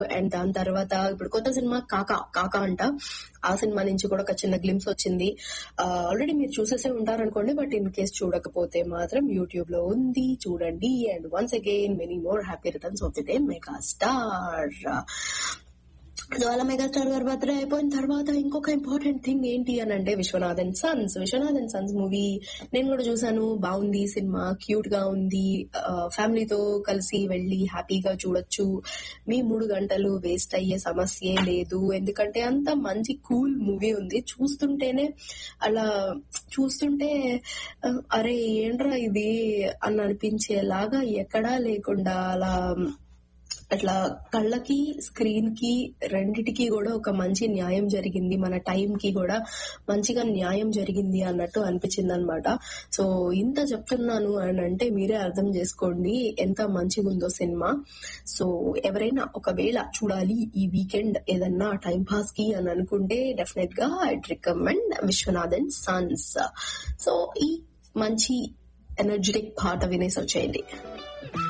and దాని తర్వాత ఇప్పుడు కొత్త సినిమా కాకా కాకా అంట ఆ సినిమా నుంచి కూడా ఒక చిన్న గ్లిమ్స్ వచ్చింది ఆల్రెడీ మీరు చూసేసే ఉంటారనుకోండి బట్ ఇన్ కేస్ చూడకపోతే మాత్రం యూట్యూబ్ లో ఉంది చూడండి and once again many more happy returns of the day mega star so అలా మెగాస్టార్ గారి బర్త్డే అయిపోయిన తర్వాత ఇంకొక ఇంపార్టెంట్ థింగ్ ఏంటి అని అంటే Viswanathan sons Viswanathan sons movie నేను కూడా చూసాను బాగుంది సినిమా క్యూట్ గా ఉంది ఫ్యామిలీతో కలిసి వెళ్ళి హ్యాపీగా చూడొచ్చు మీ మూడు గంటలు వేస్ట్ అయ్యే సమస్యే లేదు ఎందుకంటే అంత మంచి కూల్ మూవీ ఉంది చూస్తుంటేనే అలా చూస్తుంటే ఆ, అరే ఏంట్రా ఇది అని అనిపించేలాగా ఎక్కడా లేకుండా అలా అట్లా కళ్ళకి స్క్రీన్ కి రెండిటికి కూడా ఒక మంచి న్యాయం జరిగింది మన టైం కి కూడా మంచిగా న్యాయం జరిగింది అన్నట్టు అనిపించింది అనమాట సో ఇంత చెప్తున్నాను అని అంటే మీరే అర్థం చేసుకోండి ఎంత మంచిగా ఉందో సినిమా సో ఎవరైనా ఒకవేళ చూడాలి ఈ వీకెండ్ ఏదన్నా టైం పాస్ కి అని అనుకుంటే డెఫినెట్ గా I'd recommend Viswanathan sons so ఈ మంచి ఎనర్జెటిక్ పాట వినేసి వచ్చేయండి